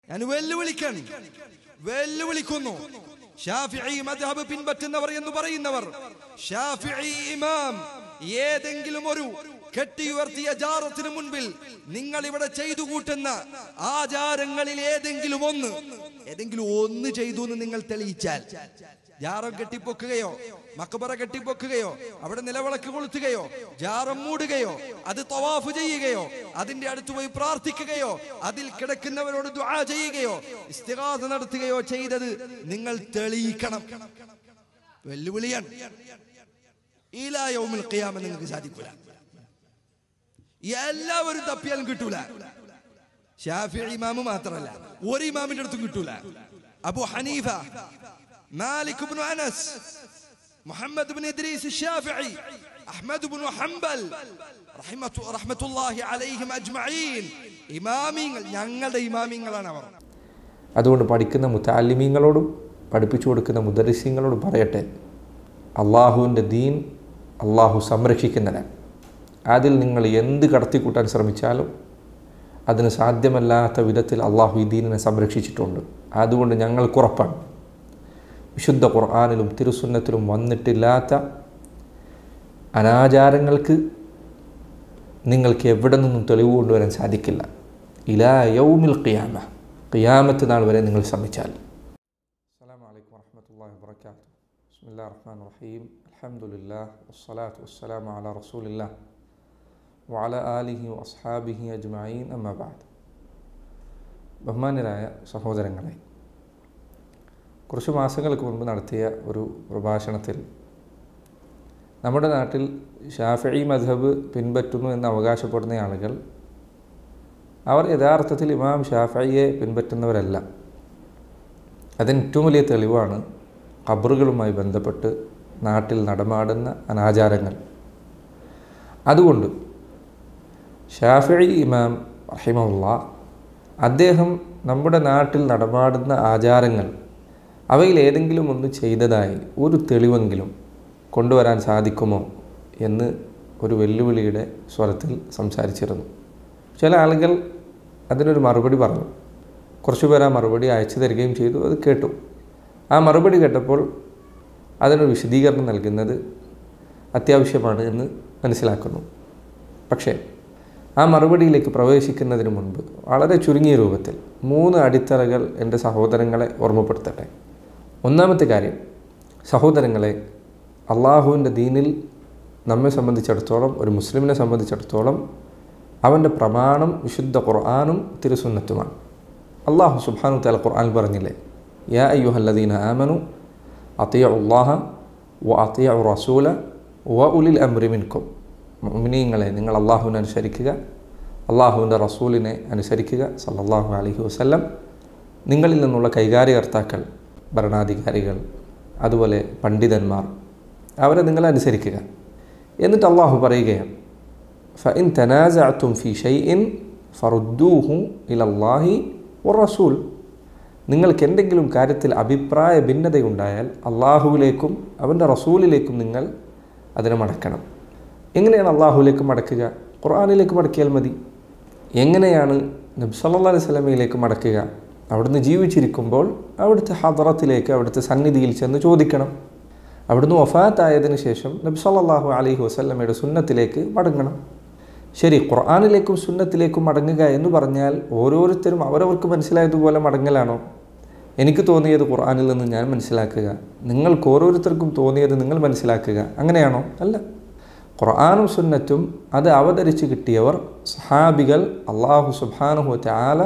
ഞാൻ വെല്ലുവിളിക്കാൻ വെല്ലുവിളിക്കുന്നു ഷാഫിഈ മദ്ഹബ് പിൻപറ്റുന്നവർ എന്ന് പറയുന്നവർ ഷാഫിഈ ഇമാം ഏതെങ്കിലും ഒരു കെട്ടിയുയർത്തിയ ജാറത്തിന് മുൻപിൽ നിങ്ങൾ ഇവിടെ ചെയ്തു കൂട്ടുന്ന ആചാരങ്ങളിൽ ഏതെങ്കിലും ഒന്ന് ഏതെങ്കിലും ഒന്ന് ചെയ്തു എന്ന് നിങ്ങൾ തെളിയിച്ചാൽ ജാറം കെട്ടിപ്പൊക്കുകയോ മക്കബറ കെട്ടിപ്പൊക്കുകയോ അവിടെ നിലവിളക്ക് കൊളുത്തുകയോ ജാറം മൂടുകയോ അത് തവാഫ് ചെയ്യുകയോ അതിന്റെ അടുത്ത് പോയി പ്രാർത്ഥിക്കുകയോ അതിൽ കിടക്കുന്നവരോട് ദുആ ചെയ്യുകയോ ഇസ്തിഗാസ നടത്തുകയോ ചെയ്തത് നിങ്ങൾ തെളിയിക്കണം വെല്ലുവിളിയാണ് ഈലാ യൗമിൽ ഖിയാമ നിങ്ങൾക്ക് സാധിക്കൂല എല്ലാവരും തപ്പിയാലും കിട്ടൂല ഷാഫി ഇമാമ് മാത്രമല്ല ഒരു ഇമാമിന്റെ അടുത്തും കിട്ടൂല Abu Hanifa Malik ibn Anas Muhammad ibn Idris الشافعي Ahmad ibn Hanbal റഹിമത്തു റഹ്മത്തുള്ളാഹി അലൈഹിം അജ്മഈൻ ഇമാമിങ്ങൾ ഞങ്ങളുടെ ഇമാമിങ്ങളാണ് അവർ അതുകൊണ്ട് പഠിക്കുന്ന മുത്താലിമീങ്ങളോടും പഠിപ്പിച്ചു കൊടുക്കുന്ന മുദരിസ്യങ്ങളോടും പറയട്ടെ അള്ളാഹുവിൻ്റെ ദീൻ അള്ളാഹു സംരക്ഷിക്കുന്നതാണ് അതിൽ നിങ്ങൾ എന്ത് കടത്തിക്കൂട്ടാൻ ശ്രമിച്ചാലും അതിന് സാധ്യമല്ലാത്ത വിധത്തിൽ അള്ളാഹു ഈ ദീനിനെ സംരക്ഷിച്ചിട്ടുണ്ട് അതുകൊണ്ട് ഞങ്ങൾക്കുറപ്പാണ് വിശുദ്ധ ഖുർആാനിലും തിരുസുന്നത്തിലും വന്നിട്ടില്ലാത്ത അനാചാരങ്ങൾക്ക് നിങ്ങൾക്ക് എവിടെ നിന്നും തെളിവ് കൊണ്ടുവരാൻ സാധിക്കില്ല ഇലാ യൗമിൽ ഖിയാമ ഖിയാമത്ത് നാൾ വരെ നിങ്ങൾ ശ്രമിച്ചാൽ അസ്സാം വലൈക്കും വർഹമത്തല്ലാഹി വാബർക്കാത്തു ബിസ്മില്ലാ റഹ്മാൻ റഹീം അൽഹംദുലില്ലാ വസ്സലാത്തു വസ്സലാമു അലാ റസൂലില്ലാ വഅല ആലിഹി വഅസ്ഹാബിഹി അജ്മഈൻ അമ്മാ ബഅദ് ബഹുമാന്യരായ സഹോദരങ്ങളെ കുറച്ച് മാസങ്ങൾക്ക് മുൻപ് നടത്തിയ ഒരു പ്രഭാഷണത്തിൽ നമ്മുടെ നാട്ടിൽ ഷാഫി മദ്ഹബ് പിൻപറ്റുന്നു എന്ന് അവകാശപ്പെടുന്ന ആളുകൾ അവർ യഥാർത്ഥത്തിൽ ഇമാം ഷാഫിയെ പിൻപറ്റുന്നവരല്ല അതിന് ഏറ്റവും വലിയ തെളിവാണ് ഖബറുകളുമായി ബന്ധപ്പെട്ട് നാട്ടിൽ നടമാടുന്ന അനാചാരങ്ങൾ അതുകൊണ്ട് ഷാഫി ഇമാം റഹിമുള്ള അദ്ദേഹം നമ്മുടെ നാട്ടിൽ നടമാടുന്ന ആചാരങ്ങൾ അവയിൽ ഏതെങ്കിലും ഒന്ന് ചെയ്തതായി ഒരു തെളിവെങ്കിലും കൊണ്ടുവരാൻ സാധിക്കുമോ എന്ന് ഒരു വെല്ലുവിളിയുടെ സ്വരത്തിൽ സംസാരിച്ചിരുന്നു ചില ആളുകൾ അതിനൊരു മറുപടി പറഞ്ഞു കുറച്ചു പേർ ആ മറുപടി അയച്ചു തരികയും ചെയ്തു അത് കേട്ടു ആ മറുപടി കേട്ടപ്പോൾ അതിനൊരു വിശദീകരണം നൽകുന്നത് അത്യാവശ്യമാണ് എന്ന് മനസ്സിലാക്കുന്നു പക്ഷേ ആ മറുപടിയിലേക്ക് പ്രവേശിക്കുന്നതിന് മുൻപ് വളരെ ചുരുങ്ങിയ രൂപത്തിൽ മൂന്ന് അടിത്തറകൾ എൻ്റെ സഹോദരങ്ങളെ ഓർമ്മപ്പെടുത്തട്ടെ ഒന്നാമത്തെ കാര്യം സഹോദരങ്ങളെ അള്ളാഹുവിൻ്റെ ദീനിൽ നമ്മെ സംബന്ധിച്ചിടത്തോളം ഒരു മുസ്ലിമിനെ സംബന്ധിച്ചിടത്തോളം അവൻ്റെ പ്രമാണം വിശുദ്ധ ഖുർആാനും തിരുസുന്നത്തുമാണ് അള്ളാഹു സുബാനു തല ഖുർആൻ പറഞ്ഞില്ലേ യാ അയ്യുഹല്ലദീന ആമനു അത്തിയ ഉള്ളാഹ വ അത്തിയ റസൂല വ ഉലിൽ അമ്രിമിൻകും മുമിനീങ്ങളെ നിങ്ങൾ അള്ളാഹുവിനെ അനുസരിക്കുക അള്ളാഹുവിൻ്റെ റസൂലിനെ അനുസരിക്കുക സല്ലല്ലാഹു അലൈഹി വസല്ലം നിങ്ങളിൽ നിന്നുള്ള കൈകാര്യകർത്താക്കൾ ഭരണാധികാരികൾ അതുപോലെ പണ്ഡിതന്മാർ അവരെ നിങ്ങൾ അനുസരിക്കുക എന്നിട്ട് അള്ളാഹു പറയുകയാണ് ഫഇൻ തനാസഅത്തും ഫി ഷൈഇൻ ഫറുദ്ദൂഹു ഇലല്ലാഹി റസൂൽ നിങ്ങൾക്ക് എന്തെങ്കിലും കാര്യത്തിൽ അഭിപ്രായ ഭിന്നതയുണ്ടായാൽ അള്ളാഹുവിലേക്കും അവൻ്റെ റസൂലിലേക്കും നിങ്ങൾ അതിനെ മടക്കണം എങ്ങനെയാണ് അള്ളാഹുവിലേക്ക് മടക്കുക ഖുർആാനിലേക്ക് മടക്കിയാൽ മതി എങ്ങനെയാണ് നബ്സല്ലാ അലൈഹി സ്വലമയിലേക്ക് മടക്കുക അവിടുന്ന് ജീവിച്ചിരിക്കുമ്പോൾ അവിടുത്തെ ഹദറത്തിലേക്ക് അവിടുത്തെ സന്നിധിയിൽ ചെന്ന് ചോദിക്കണം അവിടുന്ന് വഫാത്തായതിനു ശേഷം നബി സല്ലാഹു അലൈഹി വസല്ലമയുടെ സുന്നത്തിലേക്ക് മടങ്ങണം ശരി ഖുർആാനിലേക്കും സുന്നത്തിലേക്കും മടങ്ങുക എന്ന് പറഞ്ഞാൽ ഓരോരുത്തരും അവരവർക്ക് മനസ്സിലായതുപോലെ മടങ്ങലാണോ എനിക്ക് തോന്നിയത് ഖുർആാനിൽ നിന്ന് ഞാൻ മനസ്സിലാക്കുക നിങ്ങൾക്ക് ഓരോരുത്തർക്കും തോന്നിയത് നിങ്ങൾ മനസ്സിലാക്കുക അങ്ങനെയാണോ അല്ല ഖുർആാനും സുന്നത്തും അത് അവതരിച്ച് കിട്ടിയവർ സഹാബികൾ അള്ളാഹു സുബാനുഹു ചാല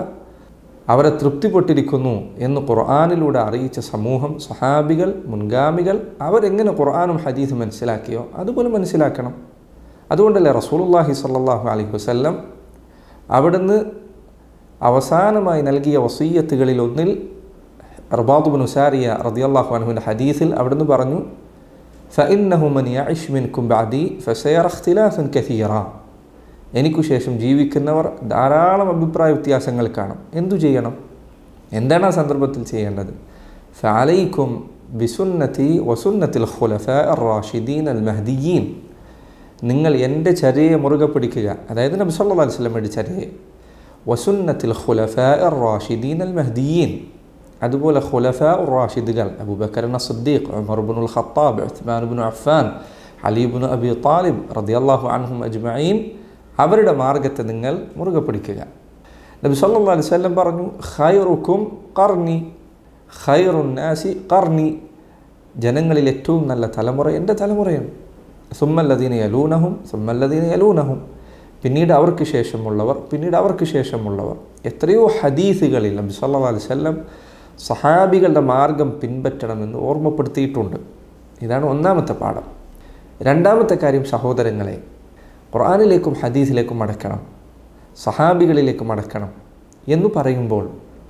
അവരെ തൃപ്തിപ്പെട്ടിരിക്കുന്നു എന്ന് ഖുർആാനിലൂടെ അറിയിച്ച സമൂഹം സഹാബികൾ മുൻഗാമികൾ അവരെങ്ങനെ ഖുർആാനും ഹദീസും മനസ്സിലാക്കിയോ അതുപോലെ മനസ്സിലാക്കണം അതുകൊണ്ടല്ലേ റസൂലുല്ലാഹി സല്ലാഹു അലൈഹി വസ്ല്ലം അവിടുന്ന് അവസാനമായി നൽകിയ വസീയത്തുകളിൽ ഒന്നിൽ റബാദുബിൻ ഉസാരിയ റദിയല്ലാഹു അനഹുവിൻ്റെ ഹദീസിൽ അവിടുന്ന് പറഞ്ഞു ഫഇന്നഹു മൻ യഅിഷ് മിൻകും ബഅദി ഫസയറ ഇഖ്തിലാഫൻ കസീറ എനിക്കു ശേഷം ജീവിക്കുന്നവർ ധാരാളം അഭിപ്രായ വ്യത്യാസങ്ങൾ കാണും എന്തു ചെയ്യണം എന്താണ് ആ സന്ദർഭത്തിൽ ചെയ്യേണ്ടത് ഫഅലൈക്കും ബിസുന്നത്തി വസുന്നത്തിൽ ഖുലഫ റാഷിദീൻ അൽ മഹ്ദിയീൻ നിങ്ങൾ എൻ്റെ ചര്യയെ മുറുകെ പിടിക്കുക അതായത് നബി സല്ലല്ലാഹു അലൈഹി വസല്ലമയുടെ ചര്യയെ വസുന്നത്തിൽ ഖുലഫ റാഷിദീൻ അൽ മഹ്ദിയീൻ അതുപോലെ ഖുലഫ റാഷിദുകൾ അബൂബക്കർ സദ്ദീഖ് ഉമർബുൽ ഖത്താബ് ഉസ്മാൻ അഫ്ഫാൻ അലീബുൻ അബി താലിബ് റദിയല്ലാഹു അൻഹും അജ്മഈൻ അവരുടെ മാർഗത്തെ നിങ്ങൾ മുറുകെ പിടിക്കുക നബി സല്ലല്ലാഹു അലൈഹി വസല്ലം പറഞ്ഞു ഖൈറുക്കും ഖർനി ഖൈറുന്നാസി ഖർനി ജനങ്ങളിൽ ഏറ്റവും നല്ല തലമുറ എൻ്റെ തലമുറയാണ് സുമ്മല്ലദീന യലൂനഹും സുമ്മല്ലദീന യലൂനഹും പിന്നീട് അവർക്ക് ശേഷമുള്ളവർ പിന്നീട് അവർക്ക് ശേഷമുള്ളവർ എത്രയോ ഹദീസുകളിൽ നബി സല്ലല്ലാഹു അലൈഹി വസല്ലം സഹാബികളുടെ മാർഗം പിൻപറ്റണമെന്ന് ഓർമ്മപ്പെടുത്തിയിട്ടുണ്ട് ഇതാണ് ഒന്നാമത്തെ പാഠം രണ്ടാമത്തെ കാര്യം സഹോദരങ്ങളെ ഖുർആാനിലേക്കും ഹദീസിലേക്കും മടക്കണം സഹാബികളിലേക്ക് മടക്കണം എന്ന് പറയുമ്പോൾ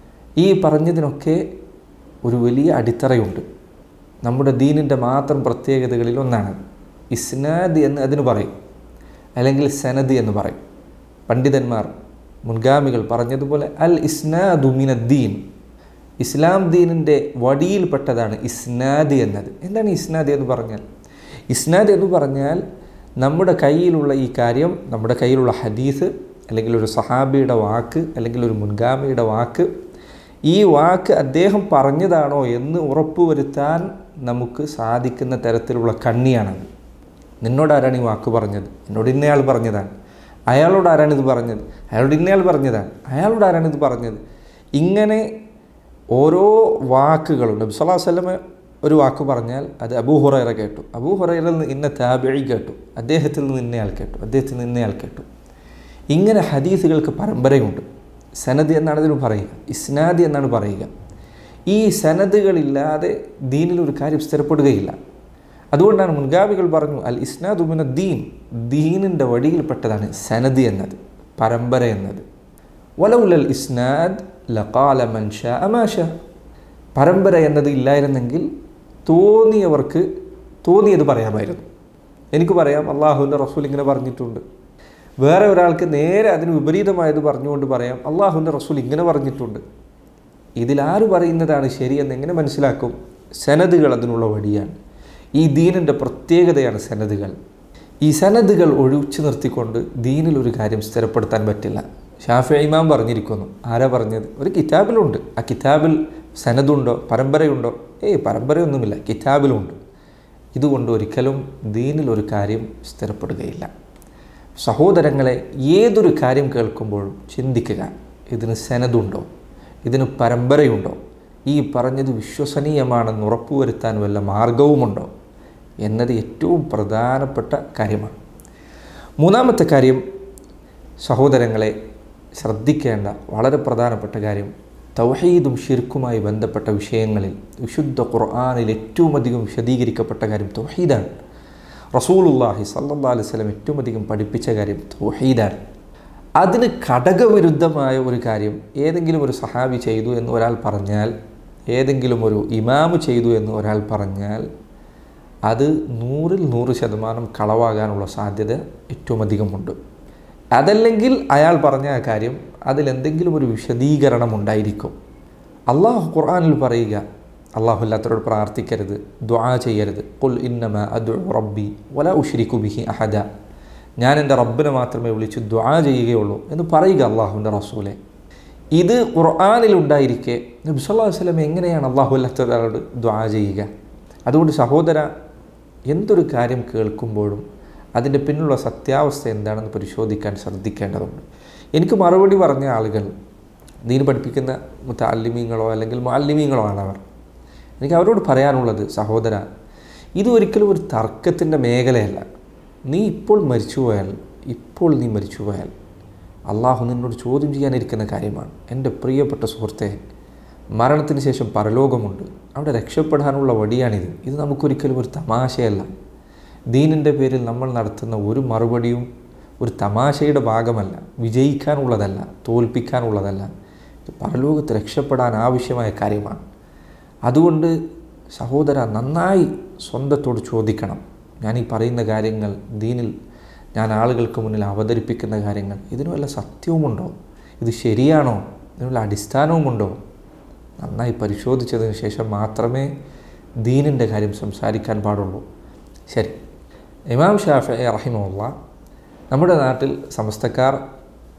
ഈ പറഞ്ഞതിനൊക്കെ ഒരു വലിയ അടിത്തറയുണ്ട് നമ്മുടെ ദീനിൻ്റെ മാത്രം പ്രത്യേകതകളിൽ ഒന്നാണ് ഇസ്നാദ് എന്ന് അതിന് പറയും അല്ലെങ്കിൽ സനദ് എന്ന് പറയും പണ്ഡിതന്മാർ മുൻഗാമികൾ പറഞ്ഞതുപോലെ അൽ ഇസ്നാദു മിനദ്ദീൻ ഇസ്ലാം ദീനിൻ്റെ വടിയിൽപ്പെട്ടതാണ് ഇസ്നാദ് എന്നത് എന്താണ് ഇസ്നാദ് എന്ന് പറഞ്ഞാൽ ഇസ്നാദ് എന്ന് പറഞ്ഞാൽ നമ്മുടെ കയ്യിലുള്ള ഈ കാര്യം നമ്മുടെ കയ്യിലുള്ള ഹദീസ് അല്ലെങ്കിൽ ഒരു സഹാബിയുടെ വാക്ക് അല്ലെങ്കിൽ ഒരു മുൻഗാമിയുടെ വാക്ക് ഈ വാക്ക് അദ്ദേഹം പറഞ്ഞതാണോ എന്ന് ഉറപ്പുവരുത്താൻ നമുക്ക് സാധിക്കുന്ന തരത്തിലുള്ള കണ്ണിയാണത് നിന്നോട് ആരാണ് ഈ വാക്ക് പറഞ്ഞത് എന്നോട് ഇന്നയാൾ പറഞ്ഞതാണ് അയാളോട് ആരാണ് ഇത് പറഞ്ഞത് അയാളോട് ഇന്നയാൾ പറഞ്ഞതാണ് അയാളോട് ആരാണ് ഇത് പറഞ്ഞത് ഇങ്ങനെ ഓരോ വാക്കുകളും നബി സ്വല്ലാ വല്ലമ ഒരു വാക്ക് പറഞ്ഞാൽ അത് അബൂ ഹുറൈറ കേട്ടു അബൂ ഹുറൈറിൽ നിന്ന് ഇന്ന താബിഴി കേട്ടു അദ്ദേഹത്തിൽ നിന്ന് ഇന്നയാൾ കേട്ടു അദ്ദേഹത്തിൽ നിന്ന് ഇന്നയാൾ കേട്ടു ഇങ്ങനെ ഹദീസുകൾക്ക് പരമ്പരയുണ്ട് സനദ് എന്നാണ് ഇതിന് പറയുക ഇസ്നാദി എന്നാണ് പറയുക ഈ സനദുകളില്ലാതെ ദീനിൽ ഒരു കാര്യം സ്ഥിരപ്പെടുകയില്ല അതുകൊണ്ടാണ് മുൻഗാമികൾ പറഞ്ഞു അൽ ഇസ്നാദ് ഉമിന ദീൻ ദീനിൻ്റെ വഴിയിൽപ്പെട്ടതാണ് സനദ് എന്നത് പരമ്പര എന്നത് വലൗലൽ ഇസ്നാദ് ലഖാല മൻഷ അമാഷ പരമ്പര എന്നത് ഇല്ലായിരുന്നെങ്കിൽ തോന്നിയവർക്ക് തോന്നിയത് പറയാമായിരുന്നു എനിക്ക് പറയാം അള്ളാഹുവിൻ്റെ റസൂൽ ഇങ്ങനെ പറഞ്ഞിട്ടുണ്ട് വേറെ ഒരാൾക്ക് നേരെ അതിന് വിപരീതമായത് പറഞ്ഞുകൊണ്ട് പറയാം അള്ളാഹുവിൻ്റെ റസൂൽ ഇങ്ങനെ പറഞ്ഞിട്ടുണ്ട് ഇതിലാര് പറയുന്നതാണ് ശരിയെന്ന് എങ്ങനെ മനസ്സിലാക്കും സനദുകൾ അതിനുള്ള വഴിയാണ് ഈ ദീനിൻ്റെ പ്രത്യേകതയാണ് സനദുകൾ ഈ സനദുകൾ ഒഴിച്ചു നിർത്തിക്കൊണ്ട് ദീനിൽ ഒരു കാര്യം സ്ഥിരപ്പെടുത്താൻ പറ്റില്ല ഷാഫി ഇമാം പറഞ്ഞിരിക്കുന്നു ആരാ പറഞ്ഞത് ഒരു കിതാബിലുണ്ട് ആ കിതാബിൽ സനദുണ്ടോ പരമ്പരയുണ്ടോ ഏയ് പരമ്പരയൊന്നുമില്ല കിതാബിലുണ്ട് ഇതുകൊണ്ട് ഒരിക്കലും ദീനിൽ ഒരു കാര്യം സ്ഥിരപ്പെടുകയില്ല സഹോദരങ്ങളെ ഏതൊരു കാര്യം കേൾക്കുമ്പോഴും ചിന്തിക്കുക ഇതിന് സനതുണ്ടോ ഇതിന് പരമ്പരയുണ്ടോ ഈ പറഞ്ഞത് വിശ്വസനീയമാണെന്ന് ഉറപ്പുവരുത്താൻ വല്ല മാർഗവുമുണ്ടോ എന്നത് ഏറ്റവും പ്രധാനപ്പെട്ട കാര്യമാണ് മൂന്നാമത്തെ കാര്യം സഹോദരങ്ങളെ ശ്രദ്ധിക്കേണ്ട വളരെ പ്രധാനപ്പെട്ട കാര്യം തൗഹീദും ഷിർക്കുമായി ബന്ധപ്പെട്ട വിഷയങ്ങളിൽ വിശുദ്ധ ഖുർആാനിൽ ഏറ്റവും അധികം വിശദീകരിക്കപ്പെട്ട കാര്യം തൗഹീദാണ് റസൂലുല്ലാഹി സല്ലാ അലൈഹി സ്വലം ഏറ്റവും അധികം പഠിപ്പിച്ച കാര്യം തൗഹീദാണ് അതിന് ഘടകവിരുദ്ധമായ ഒരു കാര്യം ഏതെങ്കിലും ഒരു സഹാബി ചെയ്തു എന്ന് ഒരാൾ പറഞ്ഞാൽ ഏതെങ്കിലും ഒരു ഇമാമ് ചെയ്തു എന്ന് ഒരാൾ പറഞ്ഞാൽ അത് നൂറിൽ നൂറ് ശതമാനം കളവാകാനുള്ള സാധ്യത ഏറ്റവും അധികമുണ്ട് അതല്ലെങ്കിൽ അയാൾ പറഞ്ഞ ആ കാര്യം അതിലെന്തെങ്കിലും ഒരു വിശദീകരണം ഉണ്ടായിരിക്കും അള്ളാഹു ഖുർആാനിൽ പറയുക അള്ളാഹു അല്ലാത്തവരോട് പ്രാർത്ഥിക്കരുത് ദ്വാ ചെയ്യരുത് കുൽ ഇന്നമ അദു റബ്ബി വല ഉഷിരിക്കു ബിഹി അഹദ ഞാൻ എൻ്റെ റബ്ബിനെ മാത്രമേ വിളിച്ച് ദ്വാ ചെയ്യുകയുള്ളൂ എന്ന് പറയുക അള്ളാഹുവിൻ്റെ റസൂലെ ഇത് ഖുർആാനിലുണ്ടായിരിക്കെ നബി സല്ലാ വസ്ലം എങ്ങനെയാണ് അള്ളാഹു അല്ലാത്തവരോട് ദ്വാ ചെയ്യുക അതുകൊണ്ട് സഹോദര എന്തൊരു കാര്യം കേൾക്കുമ്പോഴും അതിൻ്റെ പിന്നിലുള്ള സത്യാവസ്ഥ എന്താണെന്ന് പരിശോധിക്കാൻ ശ്രദ്ധിക്കേണ്ടതുണ്ട് എനിക്ക് മറുപടി പറഞ്ഞ ആളുകൾ ദീൻ പഠിപ്പിക്കുന്ന മുത്താലിമീങ്ങളോ അല്ലെങ്കിൽ മാലിമീങ്ങളോ ആണ് അവർ എനിക്ക് അവരോട് പറയാനുള്ളത് സഹോദര ഇത് ഒരിക്കലും ഒരു തർക്കത്തിൻ്റെ മേഖലയല്ല നീ ഇപ്പോൾ മരിച്ചുപോയാൽ ഇപ്പോൾ നീ മരിച്ചുപോയാൽ അള്ളാഹു നിന്നോട് ചോദ്യം ചെയ്യാനിരിക്കുന്ന കാര്യമാണ് എൻ്റെ പ്രിയപ്പെട്ട സുഹൃത്തെ മരണത്തിന് ശേഷം പരലോകമുണ്ട് അവിടെ രക്ഷപ്പെടാനുള്ള വടിയാണിത് ഇത് നമുക്കൊരിക്കലും ഒരു തമാശയല്ല ദീനിൻ്റെ പേരിൽ നമ്മൾ നടത്തുന്ന ഒരു മറുപടിയും ഒരു തമാശയുടെ ഭാഗമല്ല വിജയിക്കാനുള്ളതല്ല തോൽപ്പിക്കാനുള്ളതല്ല ഇത് പരലോകത്ത് രക്ഷപ്പെടാൻ ആവശ്യമായ കാര്യമാണ് അതുകൊണ്ട് സഹോദര നന്നായി സ്വന്തത്തോട് ചോദിക്കണം ഞാൻ ഈ പറയുന്ന കാര്യങ്ങൾ ദീനിൽ ഞാൻ ആളുകൾക്ക് മുന്നിൽ അവതരിപ്പിക്കുന്ന കാര്യങ്ങൾ ഇതിന് വല്ല സത്യവുമുണ്ടോ ഇത് ശരിയാണോ ഇതിനുള്ള അടിസ്ഥാനവുമുണ്ടോ നന്നായി പരിശോധിച്ചതിന് ശേഷം മാത്രമേ ദീനിൻ്റെ കാര്യം സംസാരിക്കാൻ പാടുള്ളൂ ശരി ഇമാം ഷാഫി റഹിമുള്ള നമ്മുടെ നാട്ടിൽ സമസ്തക്കാർ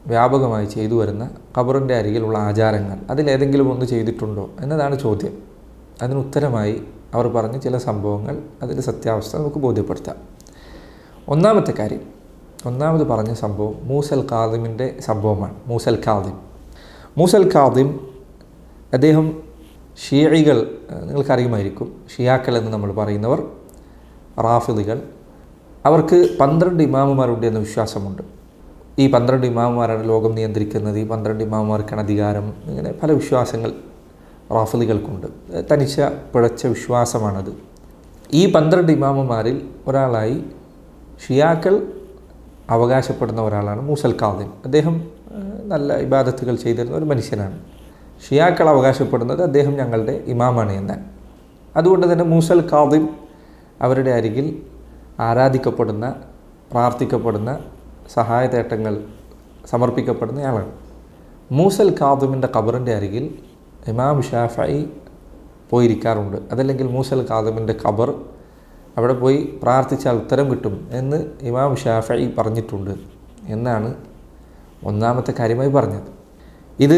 വ്യാപകമായി ചെയ്തു വരുന്ന ഖബറിൻ്റെ അരികിലുള്ള ആചാരങ്ങൾ അതിലേതെങ്കിലും ഒന്ന് ചെയ്തിട്ടുണ്ടോ എന്നതാണ് ചോദ്യം അതിന് ഉത്തരമായി അവർ പറഞ്ഞ ചില സംഭവങ്ങൾ അതിൻ്റെ സത്യാവസ്ഥ നമുക്ക് ബോധ്യപ്പെടുത്താം ഒന്നാമത്തെ കാര്യം ഒന്നാമത് പറഞ്ഞ സംഭവം മൂസൽ കാദിമിൻ്റെ സംഭവമാണ് മൂസൽ കാദിം മൂസൽ കാദിം അദ്ദേഹം ഷിയഴികൾ നിങ്ങൾക്കറിയുമായിരിക്കും ഷിയാക്കൾ എന്ന് നമ്മൾ പറയുന്നവർ റാഫിദികൾ അവർക്ക് പന്ത്രണ്ട് ഇമാമുമാരുണ്ട് എന്ന വിശ്വാസമുണ്ട് ഈ പന്ത്രണ്ട് ഇമാമുമാരാണ് ലോകം നിയന്ത്രിക്കുന്നത് ഈ പന്ത്രണ്ട് ഇമാമുമാർക്കാണ് അധികാരം ഇങ്ങനെ പല വിശ്വാസങ്ങൾ റാഫിദികൾക്കുണ്ട് തനിച്ച പിഴച്ച വിശ്വാസമാണത് ഈ പന്ത്രണ്ട് ഇമാമുമാരിൽ ഒരാളായി ഷിയാക്കൾ അവകാശപ്പെടുന്ന ഒരാളാണ് മൂസൽ കാദിം അദ്ദേഹം ഏഹ്, നല്ല ഇബാദത്തുകൾ ചെയ്തിരുന്ന ഒരു മനുഷ്യനാണ് ഷിയാക്കൾ അവകാശപ്പെടുന്നത് അദ്ദേഹം ഞങ്ങളുടെ ഇമാമാണ് എന്നാണ് അതുകൊണ്ട് തന്നെ മൂസൽ കാദിം അവരുടെ അരികിൽ ആരാധിക്കപ്പെടുന്ന പ്രാർത്ഥിക്കപ്പെടുന്ന സഹായതേട്ടങ്ങൾ സമർപ്പിക്കപ്പെടുന്നയാളാണ് മൂസൽ കാദിമിൻ്റെ ഖബറിൻ്റെ അരികിൽ ഇമാം ഷാഫി പോയിരിക്കാറുണ്ട് അതല്ലെങ്കിൽ മൂസൽ കാദിമിൻ്റെ ഖബർ അവിടെ പോയി പ്രാർത്ഥിച്ചാൽ ഉത്തരം കിട്ടും എന്ന് ഇമാം ഷാഫി പറഞ്ഞിട്ടുണ്ട് എന്നാണ് ഒന്നാമത്തെ കാര്യമായി പറഞ്ഞത് ഇത്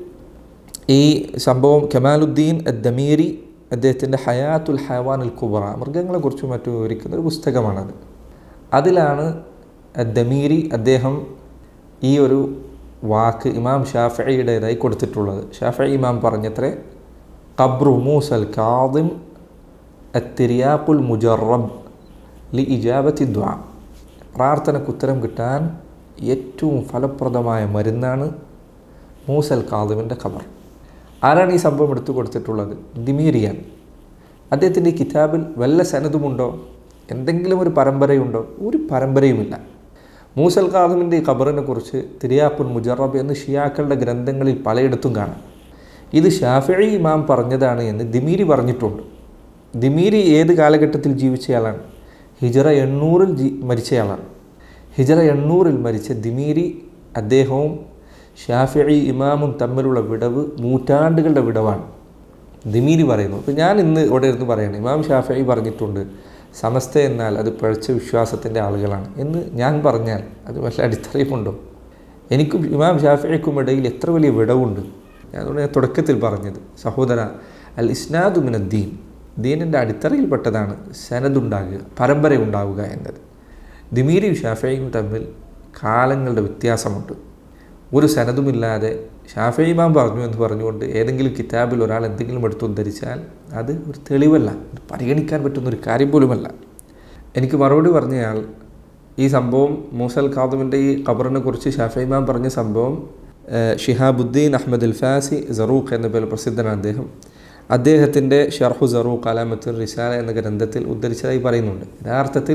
ഈ സംഭവം കമാലുദ്ദീൻ ദമീരി അദ്ദേഹത്തിൻ്റെ ഹയാത്തുൽ ഹയവാൻ അൽ കുബറ മൃഗങ്ങളെക്കുറിച്ചും മറ്റും വിവരിക്കുന്ന ഒരു പുസ്തകമാണത് അതിലാണ് ദമീരി അദ്ദേഹം ഈ ഒരു വാക്ക് ഇമാം ഷാഫിയുടേതായി കൊടുത്തിട്ടുള്ളത് ഷാഫി ഇമാം പറഞ്ഞത്രേ ഖബ്രു മൂസൽ കാദിം അത്തിരിയാഖുൽ മുജറബ് ലി ഇജാബത്തി ദ്വാ പ്രാർത്ഥനയ്ക്ക് ഉത്തരം കിട്ടാൻ ഏറ്റവും ഫലപ്രദമായ മരുന്നാണ് മൂസൽ കാദിമിൻ്റെ ഖബർ ആരാണ് ഈ സംഭവം എടുത്തു കൊടുത്തിട്ടുള്ളത് ദിമീരിയാൻ അദ്ദേഹത്തിൻ്റെ ഈ കിതാബിൽ വല്ല സനതുമുണ്ടോ എന്തെങ്കിലും ഒരു പരമ്പരയുണ്ടോ ഒരു പരമ്പരയുമില്ല മൂസൽ കാദിമിൻ്റെ ഈ ഖബറിനെ കുറിച്ച് തിരിയാപ്പുൻ മുജറബ് എന്ന് ഷിയാക്കളുടെ ഗ്രന്ഥങ്ങളിൽ പലയിടത്തും കാണാം ഇത് ഷാഫി ഇമാം പറഞ്ഞതാണ് എന്ന് ദിമീരി പറഞ്ഞിട്ടുണ്ട് ദിമീരി ഏത് കാലഘട്ടത്തിൽ ജീവിച്ചയാളാണ് ഹിജറ എണ്ണൂറിൽ ജീ മരിച്ചയാളാണ് ഹിജറ എണ്ണൂറിൽ മരിച്ച ദിമീരി അദ്ദേഹവും ഷാഫി ഇമാമും തമ്മിലുള്ള വിടവ് നൂറ്റാണ്ടുകളുടെ വിടവാണ് ദിമീരി പറയുന്നു അപ്പോൾ ഞാൻ ഇന്ന് ഇവിടെ ഇരുന്ന് പറയണം ഇമാം ഷാഫി പറഞ്ഞിട്ടുണ്ട് സമസ്ത എന്നാൽ അത് പിഴച്ച വിശ്വാസത്തിൻ്റെ ആളുകളാണ് എന്ന് ഞാൻ പറഞ്ഞാൽ അത് വല്ല അടിത്തറയുമുണ്ടോ എനിക്കും ഇമാം ഷാഫിക്കും ഇടയിൽ എത്ര വലിയ വിടവുണ്ട് അതുകൊണ്ട് ഞാൻ തുടക്കത്തിൽ പറഞ്ഞത് സഹോദര അൽ ഇസ്നാദു മിന ദീൻ ദീനിൻ്റെ അടിത്തറയിൽപ്പെട്ടതാണ് സനദുണ്ടാകുക പരമ്പര ഉണ്ടാവുക എന്നത് ദിമീരിയും ഷാഫിയും തമ്മിൽ കാലങ്ങളുടെ വ്യത്യാസമുണ്ട് ഒരു സനതുമില്ലാതെ ഷാഫി ഇമാം പറഞ്ഞു എന്ന് പറഞ്ഞുകൊണ്ട് ഏതെങ്കിലും കിതാബിൽ ഒരാൾ എന്തെങ്കിലും എടുത്ത് ഉദ്ധരിച്ചാൽ അത് ഒരു തെളിവല്ല ഇത് പരിഗണിക്കാൻ പറ്റുന്ന ഒരു കാര്യം പോലുമല്ല എനിക്ക് മറുപടി പറഞ്ഞയാൾ ഈ സംഭവം മൂസൽ ഖാദുമിൻ്റെ ഈ ഖബറിനെ കുറിച്ച് ഷാഫി ഇമാം പറഞ്ഞ സംഭവം ഏഹ്, ഷിഹാബുദ്ദീൻ അഹമ്മദ് അൽ ഫാസി സറൂഖ് എന്ന പേരിൽ പ്രസിദ്ധനാണ് അദ്ദേഹം അദ്ദേഹത്തിൻ്റെ ഷർഹു സറൂഖ് അലാമത്തുൽ റിസാല എന്ന ഗ്രന്ഥത്തിൽ ഉദ്ധരിച്ചതായി പറയുന്നുണ്ട് യഥാർത്ഥത്തിൽ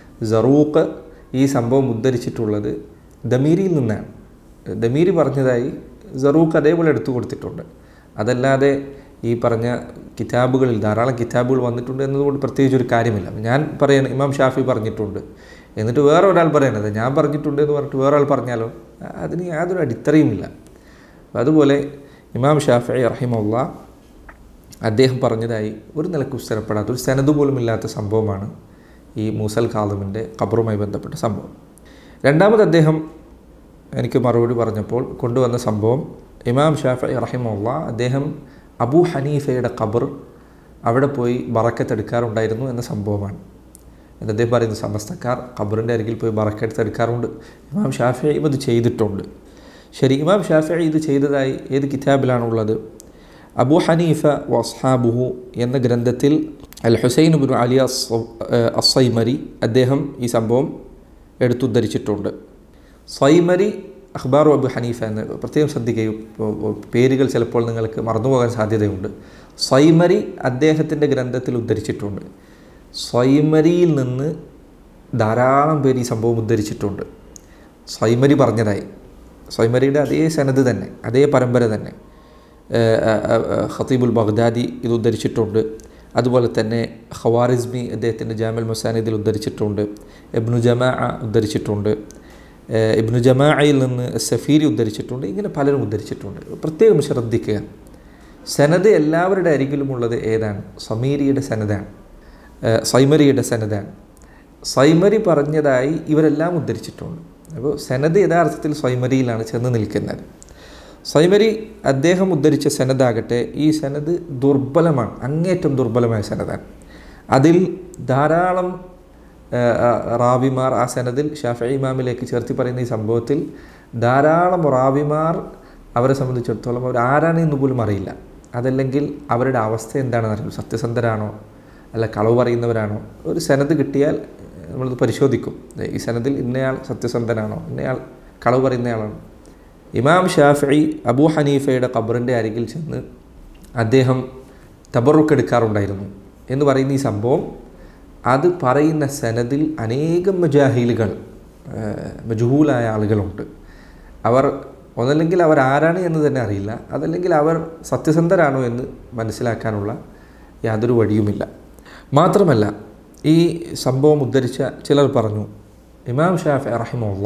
സറൂഖ് ഈ സംഭവം ഉദ്ധരിച്ചിട്ടുള്ളത് ദമീരിയിൽ നിന്നാണ് ദമീരി പറഞ്ഞതായി സറൂഖ് അതേപോലെ എടുത്തു കൊടുത്തിട്ടുണ്ട് അതല്ലാതെ ഈ പറഞ്ഞ കിതാബുകളിൽ ധാരാളം കിതാബുകൾ വന്നിട്ടുണ്ട് എന്നതുകൊണ്ട് പ്രത്യേകിച്ച് ഒരു കാര്യമില്ല ഞാൻ പറയണ ഇമാം ഷാഫി പറഞ്ഞിട്ടുണ്ട് എന്നിട്ട് വേറെ ഒരാൾ പറയണത് ഞാൻ പറഞ്ഞിട്ടുണ്ട് എന്ന് പറഞ്ഞിട്ട് വേറെ ആൾ പറഞ്ഞാലോ അതിന് യാതൊരു അടിത്തറയുമില്ല അപ്പോൾ അതുപോലെ ഇമാം ഷാഫി റഹിമുള്ള അദ്ദേഹം പറഞ്ഞതായി ഒരു നിലക്കും സ്ഥിരപ്പെടാത്ത ഒരു സനത് പോലും ഇല്ലാത്ത സംഭവമാണ് ഈ മൂസൽ ഖാദമിൻ്റെ ഖബറുമായി ബന്ധപ്പെട്ട സംഭവം രണ്ടാമത് അദ്ദേഹം എനിക്ക് മറുപടി പറഞ്ഞപ്പോൾ കൊണ്ടുവന്ന സംഭവം ഇമാം ഷാഫി റഹിമുള്ള അദ്ദേഹം അബൂ ഹനീഫയുടെ ഖബർ അവിടെ പോയി ബറക്കത്തെടുക്കാറുണ്ടായിരുന്നു എന്ന സംഭവമാണ് എന്ന് അദ്ദേഹം പറയുന്നു സമസ്തക്കാർ ഖബറിൻ്റെ അരികിൽ പോയി ബറക്കത്തെടുക്കാറുണ്ട് ഇമാം ഷാഫി ഇത് ചെയ്തിട്ടുണ്ട് ശരി ഇമാം ഷാഫി ഇത് ചെയ്തതായി ഏത് കിതാബിലാണുള്ളത് അബു ഹനീഫ വസ്ഹാബുഹു എന്ന ഗ്രന്ഥത്തിൽ അൽ ഹുസൈൻ ബുൻ അലി അസൈമരി അദ്ദേഹം ഈ സംഭവം എടുത്തുദ്ധരിച്ചിട്ടുണ്ട് സൈമരി അഖ്ബാറു അബു ഹനീഫ എന്ന് പ്രത്യേകം ശ്രദ്ധിക്കുകയും പേരുകൾ ചിലപ്പോൾ നിങ്ങൾക്ക് മറന്നുപോകാൻ സാധ്യതയുണ്ട് സൈമരി അദ്ദേഹത്തിൻ്റെ ഗ്രന്ഥത്തിൽ ഉദ്ധരിച്ചിട്ടുണ്ട് സൈമരിയിൽ നിന്ന് ധാരാളം പേര് ഈ സംഭവം ഉദ്ധരിച്ചിട്ടുണ്ട് സൈമരി പറഞ്ഞതായി സൈമരിയുടെ അതേ സനത് തന്നെ അതേ പരമ്പര തന്നെ ഖത്തീബുൽ ബഗ്ദാദി ഇത് ഉദ്ധരിച്ചിട്ടുണ്ട് അതുപോലെ തന്നെ ഖവാറിസ്മി അദ്ദേഹത്തിൻ്റെ ജാമൽ മുസാനിദിൽ ഉദ്ധരിച്ചിട്ടുണ്ട് ഇബ്നു ജമാ ഉദ്ധരിച്ചിട്ടുണ്ട് ഇബ്നു ജമാഅയിൽ നിന്ന് സഫീരി ഉദ്ധരിച്ചിട്ടുണ്ട് ഇങ്ങനെ പലരും ഉദ്ധരിച്ചിട്ടുണ്ട് പ്രത്യേകം ശ്രദ്ധിക്കുക സനത് എല്ലാവരുടെ അരികിലുമുള്ളത് ഏതാണ് സമീരിയുടെ സനതാണ് സൈമരിയുടെ സനതാണ് സൈമരി പറഞ്ഞതായി ഇവരെല്ലാം ഉദ്ധരിച്ചിട്ടുണ്ട് അപ്പോൾ സനദ് യഥാർത്ഥത്തിൽ സ്വൈമരിയിലാണ് ചെന്ന് നിൽക്കുന്നത് സ്വൈമരി അദ്ദേഹം ഉദ്ധരിച്ച സനദാകട്ടെ ഈ സനദ് ദുർബലമാണ് അങ്ങേറ്റം ദുർബലമായ സനദാണ് അതിൽ ധാരാളം ആ, ആ, റാവിമാർ ആ സനദിൽ ഷാഫി ഇമാമിലേക്ക് ചേർത്തി പറയുന്ന ഈ സംഭവത്തിൽ ധാരാളം റാവിമാർ അവരെ സംബന്ധിച്ചിടത്തോളം അവർ ആരാണ് എന്ന് പോലും അറിയില്ല അതല്ലെങ്കിൽ അവരുടെ അവസ്ഥ എന്താണെന്ന് അറിയില്ല സത്യസന്ധരാണോ അല്ല കളവ് പറയുന്നവരാണോ ഒരു സനത് കിട്ടിയാൽ നമ്മളത് പരിശോധിക്കും ദേ, ഈ സനദിൽ ഇന്നയാൾ സത്യസന്ധനാണോ ഇന്നയാൾ കളവ് പറയുന്നയാളാണോ ഇമാം ഷാഫി അബൂ ഹനീഫയുടെ ഖബറിൻ്റെ അരികിൽ ചെന്ന് അദ്ദേഹം തബറുക്ക് എടുക്കാറുണ്ടായിരുന്നു എന്ന് പറയുന്ന ഈ സംഭവം അത് പറയുന്ന സനദിൽ അനേകം മജാഹിലുകൾ മജുഹൂലായ ആളുകളുണ്ട് അവർ ഒന്നല്ലെങ്കിൽ അവർ ആരാണ് എന്ന് തന്നെ അറിയില്ല അതല്ലെങ്കിൽ അവർ സത്യസന്ധരാണോ എന്ന് മനസ്സിലാക്കാനുള്ള യാതൊരു വഴിയുമില്ല മാത്രമല്ല ഈ സംഭവം ഉദ്ധരിച്ച ചിലർ പറഞ്ഞു ഇമാം ഷാഫി റഹിമുള്ള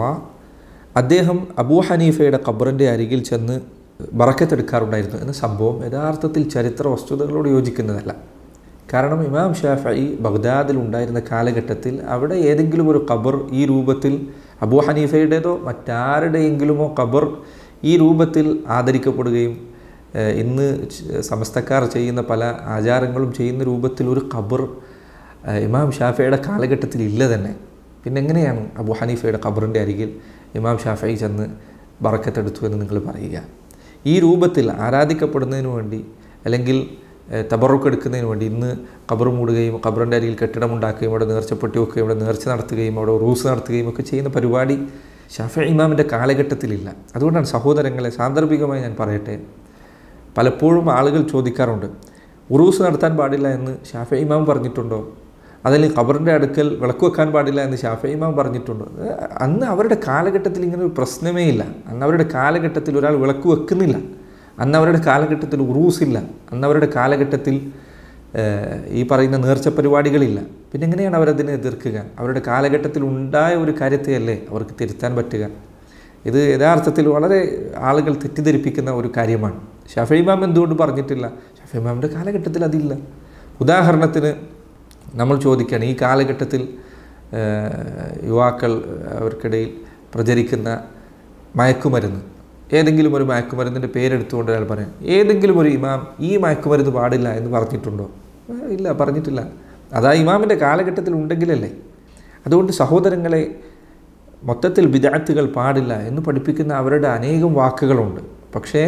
അദ്ദേഹം അബൂ ഹനീഫയുടെ ഖബറിൻ്റെ അരികിൽ ചെന്ന് ബറക്കത്തെടുക്കാറുണ്ടായിരുന്നു എന്ന സംഭവം യഥാർത്ഥത്തിൽ ചരിത്ര വസ്തുതകളോട് യോജിക്കുന്നതല്ല കാരണം ഇമാം ഷാഫി ബഗ്ദാദിൽ ഉണ്ടായിരുന്ന കാലഘട്ടത്തിൽ അവിടെ ഏതെങ്കിലും ഒരു ഖബർ ഈ രൂപത്തിൽ അബൂ ഹനീഫയുടേതോ മറ്റാരുടെയെങ്കിലുമോ ഖബർ ഈ രൂപത്തിൽ ആദരിക്കപ്പെടുകയും ഏഹ്, ഇന്ന് ച- സമസ്തക്കാർ ചെയ്യുന്ന പല ആചാരങ്ങളും ചെയ്യുന്ന രൂപത്തിൽ ഒരു ഖബർ ഏഹ്, ഇമാം ഷാഫിയുടെ കാലഘട്ടത്തിൽ ഇല്ല തന്നെ പിന്നെ എങ്ങനെയാണ് അബൂ ഹനീഫയുടെ ഖബറിൻ്റെ അരികിൽ ഇമാം ഷാഫി ചെന്ന് ബറക്കത്തെടുത്തു എന്ന് നിങ്ങൾ പറയുക ഈ രൂപത്തിൽ ആരാധിക്കപ്പെടുന്നതിന് വേണ്ടി അല്ലെങ്കിൽ ഏഹ്, തബറുക്ക് എടുക്കുന്നതിന് വേണ്ടി ഇന്ന് ഖബർ മൂടുകയും ഖബറിൻ്റെ അരികിൽ കെട്ടിടമുണ്ടാക്കുകയും അവിടെ നേർച്ചപ്പെട്ടി വെക്കുകയും അവിടെ നേർച്ച നടത്തുകയും അവിടെ റൂസ് നടത്തുകയും ഒക്കെ ചെയ്യുന്ന പരിപാടി ഷാഫി ഇമാമിൻ്റെ കാലഘട്ടത്തിലില്ല അതുകൊണ്ടാണ് സഹോദരങ്ങളെ സാന്ദർഭികമായി ഞാൻ പറയട്ടെ പലപ്പോഴും ആളുകൾ ചോദിക്കാറുണ്ട് ഉറൂസ് നടത്താൻ പാടില്ല എന്ന് ഷാഫി ഇമാം പറഞ്ഞിട്ടുണ്ടോ അതല്ലെങ്കിൽ ഖബറിൻ്റെ അടുക്കൽ വിളക്ക് വെക്കാൻ പാടില്ല എന്ന് ഷാഫി ഇമാം പറഞ്ഞിട്ടുണ്ടോ ഏ, അന്ന് അവരുടെ കാലഘട്ടത്തിൽ ഇങ്ങനെ ഒരു പ്രശ്നമേ ഇല്ല അന്ന് അവരുടെ കാലഘട്ടത്തിൽ ഒരാൾ വിളക്ക് വെക്കുന്നില്ല അന്ന് അവരുടെ കാലഘട്ടത്തിൽ ഉറൂസ് ഇല്ല അന്ന് അവരുടെ കാലഘട്ടത്തിൽ ഏ, ഈ പറയുന്ന നേർച്ച പരിപാടികളില്ല പിന്നെ എങ്ങനെയാണ് അവരതിനെ എതിർക്കുക അവരുടെ കാലഘട്ടത്തിൽ ഉണ്ടായ ഒരു കാര്യത്തെയല്ലേ അവർക്ക് തിരുത്താൻ പറ്റുക ഇത് യഥാർത്ഥത്തിൽ വളരെ ആളുകൾ തെറ്റിദ്ധരിപ്പിക്കുന്ന ഒരു കാര്യമാണ് ഷഫി ഇമാം എന്തുകൊണ്ട് പറഞ്ഞിട്ടില്ല ഷഫി ഇമാമിൻ്റെ കാലഘട്ടത്തിൽ അതില്ല ഉദാഹരണത്തിന് നമ്മൾ ചോദിക്കുകയാണ് ഈ കാലഘട്ടത്തിൽ ആ, യുവാക്കൾ അവർക്കിടയിൽ പ്രചരിക്കുന്ന മയക്കുമരുന്ന് ഏതെങ്കിലും ഒരു മയക്കുമരുന്നിൻ്റെ പേരെടുത്തുകൊണ്ട് ഒരാൾ പറയാം ഏതെങ്കിലും ഒരു ഇമാം ഈ മയക്കുമരുന്ന് പാടില്ല എന്ന് പറഞ്ഞിട്ടുണ്ടോ ഏ, ഇല്ല പറഞ്ഞിട്ടില്ല അതാ ഇമാമിൻ്റെ കാലഘട്ടത്തിൽ ഉണ്ടെങ്കിലല്ലേ അതുകൊണ്ട് സഹോദരങ്ങളെ മൊത്തത്തിൽ ബിദാത്തുകൾ പാടില്ല എന്ന് പഠിപ്പിക്കുന്ന അവരുടെ അനേകം വാക്കുകളുണ്ട് പക്ഷേ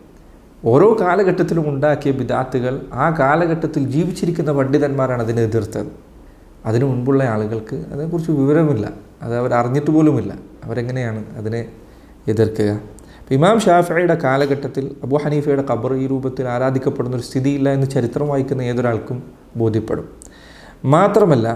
ഓരോ കാലഘട്ടത്തിലും ഉണ്ടാക്കിയ ബിദാത്തുകൾ ആ കാലഘട്ടത്തിൽ ജീവിച്ചിരിക്കുന്ന പണ്ഡിതന്മാരാണ് അതിനെ എതിർത്തത് അതിനു മുൻപുള്ള ആളുകൾക്ക് അതിനെക്കുറിച്ച് വിവരമില്ല അത് അവർ അറിഞ്ഞിട്ട് പോലുമില്ല അവരെങ്ങനെയാണ് അതിനെ എതിർക്കുക അപ്പോൾ ഇമാം ഷാഫിയുടെ കാലഘട്ടത്തിൽ അബു ഹനീഫയുടെ ഖബർ ഈ രൂപത്തിൽ ആരാധിക്കപ്പെടുന്ന ഒരു സ്ഥിതിയില്ല എന്ന് ചരിത്രം വായിക്കുന്ന ഏതൊരാൾക്കും ബോധ്യപ്പെടും മാത്രമല്ല